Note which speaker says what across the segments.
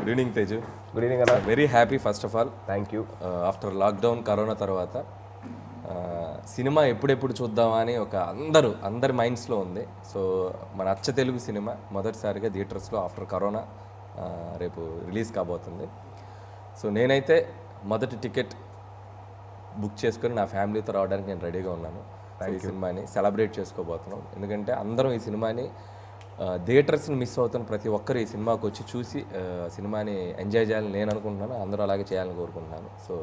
Speaker 1: Good evening Teju
Speaker 2: good evening అన్న
Speaker 1: very happy first of all
Speaker 2: thank you
Speaker 1: after lockdown corona తర్వాత ఆ, cinema ఎప్పుడెప్పుడు చూద్దామా అని ఒక అందరూ అందరి మైండ్స్లో ఉంది సో మన అచ్చ తెలుగు సినిమా మొదటిసారిగా థియేటర్స్లో ఆఫ్టర్ కరోనా ఆ, రేపు రిలీజ్ కాబోతుంది సో నేనైతే మొదటి టికెట్ బుక్ చేసుకొని నా ఫ్యామిలీతో రావడానికి నేను రెడీగా ఉన్నాను సో ఈ సినిమాని సెలబ్రేట్ చేసుకోబోతున్నాం ఎందుకంటే అందరం ఈ సినిమాని థియేటర్స్ని మిస్ అవుతున్న ప్రతి ఒక్కరు ఈ సినిమాకి వచ్చి చూసి ఆ, సినిమాని ఎంజాయ్ చేయాలని నేను అనుకుంటున్నాను అందరూ అలాగే చేయాలని కోరుకుంటున్నాను సో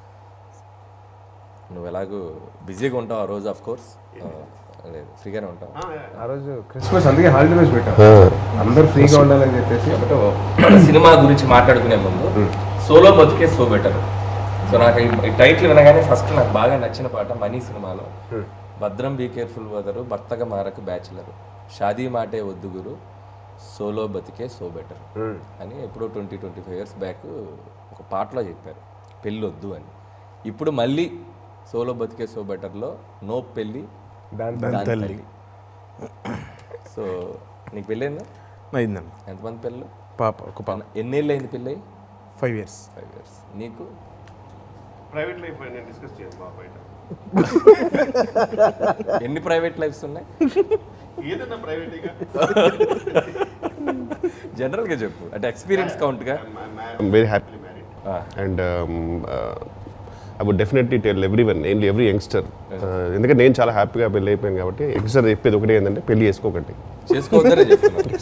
Speaker 1: నువ్వు ఎలాగూ బిజీగా ఉంటావు ఆ రోజు ఆఫ్ కోర్స్ లేదు ఫ్రీగానే ఉంటావు
Speaker 2: ఆ రోజు క్రిస్మస్ అందుకే హాలిడే రోజు పెట్టాం అందరూ ఫ్రీగా ఉండాలని చెప్పేసి
Speaker 1: మన సినిమా గురించి మాట్లాడుకునే ముందు సోలో బతుకే సో బెటర్ సో నాకు ఈ- ఈ టైటిల్ వినగానే ఫస్ట్ నాకు బాగా నచ్చిన పాట మనీ సినిమాలో భద్రం బీ కేర్ఫుల్ వదరు భర్తగా మారకు బ్యాచులర్ షాదీ మాటే వద్దు గురు సోలో బతికే సో బెటర్ అని ఎప్పుడో twenty twenty five years back ఒక పాటలో చెప్పారు పెళ్ళి వద్దు అని ఇప్పుడు మళ్ళీ సోలో బతికే సో బెటర్లో నో పెళ్ళి
Speaker 2: దాని
Speaker 1: దాని తల్లి సో నీకు పెళ్ళైందా
Speaker 3: అయిందండి
Speaker 1: ఎంతమంది పెళ్ళు
Speaker 3: పాప ఒక పాప
Speaker 1: ఎన్నేళ్ళు అయింది పెళ్ళి
Speaker 3: ఫైవ్ ఇయర్స్
Speaker 1: ఫైవ్ ఇయర్స్ నీకు
Speaker 4: ప్రైవేట్ లైఫ్ నేను డిస్కస్ చేయను మా బయట
Speaker 1: ఎన్ని ప్రైవేట్ లైఫ్స్ ఉన్నాయి
Speaker 4: ఏదన్నా ప్రైవేట్గా
Speaker 1: జనరల్గా చెప్పు అంటే ఎక్స్పీరియన్స్ కౌంట్గా
Speaker 4: I'm very happily married and I would definitely tell every one ఏంటి ఎవ్రీ యంగ్స్టర్ ఎందుకంటే నేను చాలా హ్యాపీగా పెళ్ళి అయిపోయాను కాబట్టి యంగ్స్టర్ చెప్పేది ఒకటే ఏంటంటే పెళ్లి చేసుకోకండి
Speaker 1: చేసుకోవద్దనే చెప్తున్నా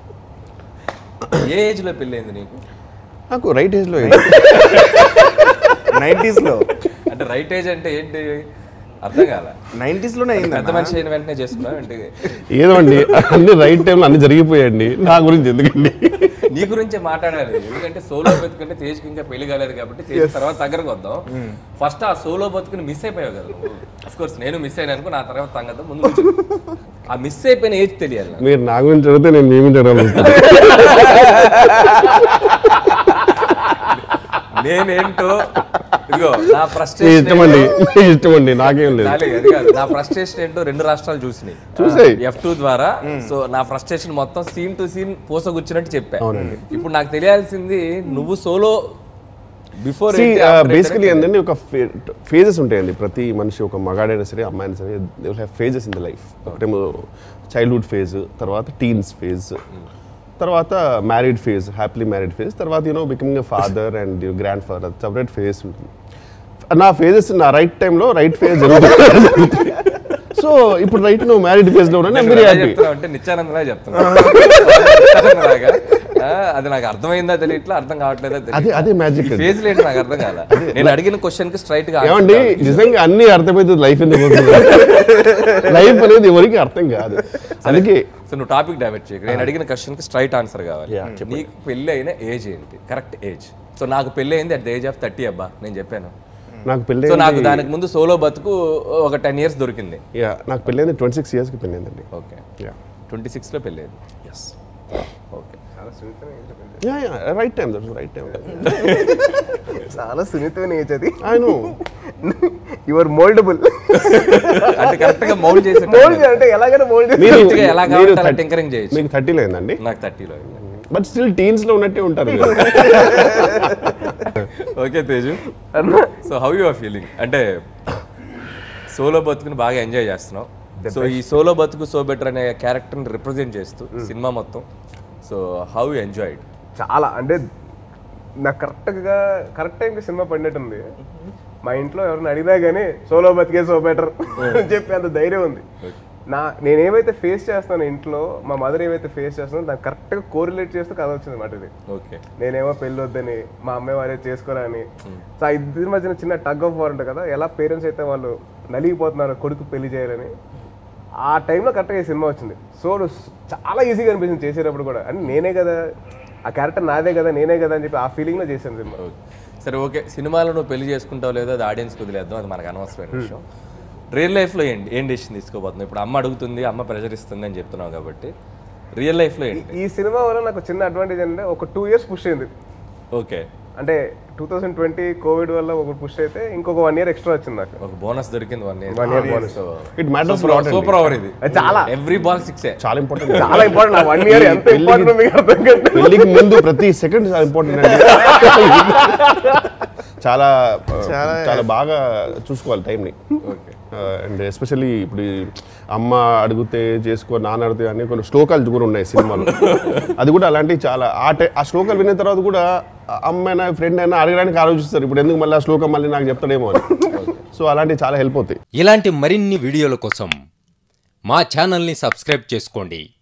Speaker 1: ఏ ఏజ్లో పెళ్ళైంది నీకు
Speaker 4: నాకు రైట్ ఏజ్లో
Speaker 3: నైంటీస్లో
Speaker 1: అంటే రైట్ ఏజ్ అంటే ఏంటి అర్థం కాల
Speaker 3: నైంటీస్లోనే
Speaker 1: పెద్ద
Speaker 3: అయింది
Speaker 1: మనిషి అయిన వెంటనే చేసుకున్నావు ఏంటి
Speaker 4: ఏదో అండి అన్ని రైట్ టైంలో అన్ని జరిగిపోయాయండి నా గురించి ఎందుకండి
Speaker 1: నీ గురించే మాట్లాడాలి ఎందుకంటే సోలో బతుకుంటే తేజ్కి ఇంకా పెళ్లి కాలేదు కాబట్టి తేజ్ తర్వాత దగ్గరకు వద్దాం ఫస్ట్ ఆ సోలో బతుకుని మిస్ అయిపోయావు కదా నువ్వు అఫ్ కోర్స్ నేను మిస్ అయినా అనుకో నా తర్వాత తగ్గదు ముందు కూర్చో. ఆ మిస్ అయిపోయిన ఏజ్ తెలియాలి నాకు.
Speaker 4: మీరు నా గురించి అడిగితే నేను మీ గురించి అడగలుగుతాను
Speaker 1: నేనేంటో ఇదిగో నా
Speaker 4: మీ
Speaker 1: ఫ్రస్ట్రేషన్
Speaker 4: ఇష్టం అండి మీ ఇష్టం అండి నాకేం లేదు
Speaker 1: అది కాదు నా ఫ్రస్ట్రేషన్ ఏంటో రెండు రాష్ట్రాలు చూసినాయి
Speaker 4: చూసాయి.
Speaker 1: ఎఫ్ టూ ద్వారా సో నా ఫ్రస్ట్రేషన్ మొత్తం సీన్ టు సీన్ పోసగుచ్చినట్టు చెప్పా ఇప్పుడు నాకు తెలియాల్సింది నువ్వు సోలో బిఫోర్
Speaker 4: బేసికలీ ఏంటంటే ఒక ఫేజెస్ ఉంటాయండి ప్రతి మనిషి ఒక మగాడైనా సరే అమ్మాయినా సరే they will have phases in the life ఒకటేమో చైల్డ్హుడ్ ఫేజ్ తర్వాత టీన్స్ ఫేజ్ తర్వాత married phase happily married phase తర్వాత you know becoming father and grandfather separate phase ఉంటుంది నా ఫేజెస్ నా రైట్ టైంలో రైట్ ఫేజ్ జరుగుతుంది సో ఇప్పుడు రైట్ నువ్వు మ్యారీడ్ ఫేజ్ లో ఉన్నా వెరీ హ్యాపీ
Speaker 1: అంటే నిత్యానందలా చెప్తున్నా నిత్యానందలాగా, ఆ, అది నాకు అర్థమైందా తెలియట్లా అర్థం కావట్లేదా
Speaker 4: అదే అదే మ్యాజిక్
Speaker 1: ఫేజ్ ఏంటి నాకు అర్థం కాల నేను అడిగిన క్వశ్చన్ కి స్ట్రైట్ గా
Speaker 4: ఏమండి నిజంగా అన్ని అర్థమైతుంది లైఫ్ ఎందుకు లైఫ్ అనేది ఎవరికి అర్థం కాదు అందుకే
Speaker 1: సో నువ్వు టాపిక్ డైవర్ట్ చేయకు నేను అడిగిన క్వశ్చన్ కి స్ట్రైట్ ఆన్సర్ కావాలి నీకు పెళ్లి అయిన ఏజ్ ఏంటి కరెక్ట్ ఏజ్ సో నాకు పెళ్లి అయింది at the age of thirty అబ్బా నేను చెప్పాను
Speaker 4: నాకు పెళ్ళి
Speaker 1: సో నాకు దానికి ముందు సోలో బతుకు ఒక టెన్ ఇయర్స్ దొరికింది
Speaker 4: యా నాకు పెళ్ళైంది ట్వంటీ సిక్స్ ఇయర్స్కి పెళ్ళైందండి
Speaker 1: ఓకే
Speaker 4: యా
Speaker 1: ట్వంటీ సిక్స్లో పెళ్ళి అయింది
Speaker 4: ఎస్
Speaker 1: ఓకే
Speaker 2: చాలా సున్నితమైన age అది.
Speaker 4: Yeah yeah right time that's right time
Speaker 2: చాలా సున్నితమైన ఏజ్ అది
Speaker 4: ఐ నో
Speaker 2: యువర్ మోల్డబుల్
Speaker 1: అంటే కరెక్ట్ గా మౌల్డ్ చేసే
Speaker 2: మోల్డ్ అంటే ఎలాగైనా మోల్డ్
Speaker 4: మీరు
Speaker 1: Correct గా ఎలా
Speaker 4: మీరు
Speaker 1: కావాలంటే అలా
Speaker 4: thirty-
Speaker 1: tinkering చేయొచ్చు.
Speaker 4: మీకు థర్టీలో అయిందండి
Speaker 1: నాకు థర్టీలో
Speaker 4: బట్ స్టిల్ టీన్స్ లో ఉన్నట్టే ఉంటారు మీరు.
Speaker 1: Okay Teju so how you are feeling అంటే సోలో బతుకుని బాగా ఎంజాయ్ చేస్తున్నావు సో ఈ సోలో బతుకు సో బెటర్ అనే క్యారెక్టర్ని రిప్రజెంట్ చేస్తూ సినిమా మొత్తం సో హౌ యు ఎంజాయ్డ్
Speaker 2: చాలా అంటే నాకు కరెక్ట్గా కరెక్ట్ టైంకి సినిమా పడినట్టుంది మా ఇంట్లో ఎవరిని అడిగినా కానీ సోలో బతికే సో బెటర్ అని చెప్పి అంత ధైర్యం ఉంది నా నేను ఏమైతే ఫేస్ చేస్తాను ఇంట్లో మా మదర్ ఏమైతే ఫేస్ చేస్తానో దాన్ని కరెక్ట్గా కోరిలేట్ చేస్తూ కథ వచ్చింది అన్నమాట ఇది
Speaker 1: ఓకే
Speaker 2: నేనేమో పెళ్ళి వద్దని మా అమ్మాయి వారే చేసుకోరని సో ఆ ఇద్దరి మధ్యన చిన్న టగ్ ఆఫ్ వార్ ఉంటుంది కదా ఎలా పేరెంట్స్ అయితే వాళ్ళు నలిగిపోతున్నారు కొడుకు పెళ్లి చేయాలని ఆ టైంలో కరెక్ట్గా ఈ సినిమా వచ్చింది సో చాలా ఈజీగా అనిపించింది చేసేటప్పుడు కూడా అని నేనే కదా ఆ క్యారెక్టర్ నాదే కదా నేనే కదా అని చెప్పి ఆ ఫీలింగ్లో చేశాను సినిమా
Speaker 1: సరే ఓకే సినిమాలో నువ్వు పెళ్లి చేసుకుంటావు లేదో అది ఆడియన్స్ వదిలేద్దాం అది మనకు అనవసరమైన విషయం రియల్ లైఫ్లో ఏంటి ఏం డెసిషన్ తీసుకోబోతున్నావు ఇప్పుడు అమ్మ అడుగుతుంది అమ్మ ప్రెజర్ ఇస్తుంది అని చెప్తున్నావు కాబట్టి రియల్ లైఫ్లో ఏంటి
Speaker 2: ఈ సినిమా వల్ల నాకు చిన్న అడ్వాంటేజ్ ఏంటంటే ఒక టూ ఇయర్స్ పుష్ అయింది
Speaker 1: ఓకే
Speaker 2: అంటే టూ థౌసండ్ ట్వంటీ కోవిడ్ వల్ల ఒక పుష్ అయితే ఇంకొక వన్ ఇయర్ ఎక్స్ట్రా వచ్చింది నాకు
Speaker 1: ఒక బోనస్ దొరికింది one year
Speaker 2: One year bonus.
Speaker 4: It matters
Speaker 1: super over ఇది
Speaker 2: అది చాలా
Speaker 1: ఎవ్రీ బాల్ సిక్సే
Speaker 4: చాలా ఇంపార్టెంట్
Speaker 2: చాలా ఇంపార్టెంట్ వన్ ఇయర్ ఎంత
Speaker 4: పెళ్ళికి-
Speaker 2: ఇంపార్టెంట్ మీకు అర్థం కాదు
Speaker 4: పెళ్లికి ముందు ప్రతి సెకండ్ చాలా ఇంపార్టెంట్ అండి చాలా చాలా బాగా చూసుకోవాలి టైంని
Speaker 1: ఓకే
Speaker 4: అండ్ ఎస్పెషల్లీ ఇప్పుడు ఈ అమ్మ అడిగితే చేసుకో నాన్న అడిగితే అని కొన్ని శ్లోకాలు కూడా ఉన్నాయి సినిమాలో అది కూడా అలాంటివి చాలా ఆ టై ఆ శ్లోకాలు విన్న తర్వాత కూడా ఆ అమ్మైనా ఫ్రెండ్ అయినా అడగడానికి ఆలోచిస్తారు ఇప్పుడు ఎందుకు మళ్ళీ ఆ శ్లోకం మళ్ళీ నాకు చెప్తాడేమో అని సో అలాంటివి చాలా హెల్ప్ అవుతాయి
Speaker 5: ఇలాంటి మరిన్ని వీడియోల కోసం మా ఛానల్ని సబ్స్క్రైబ్ చేసుకోండి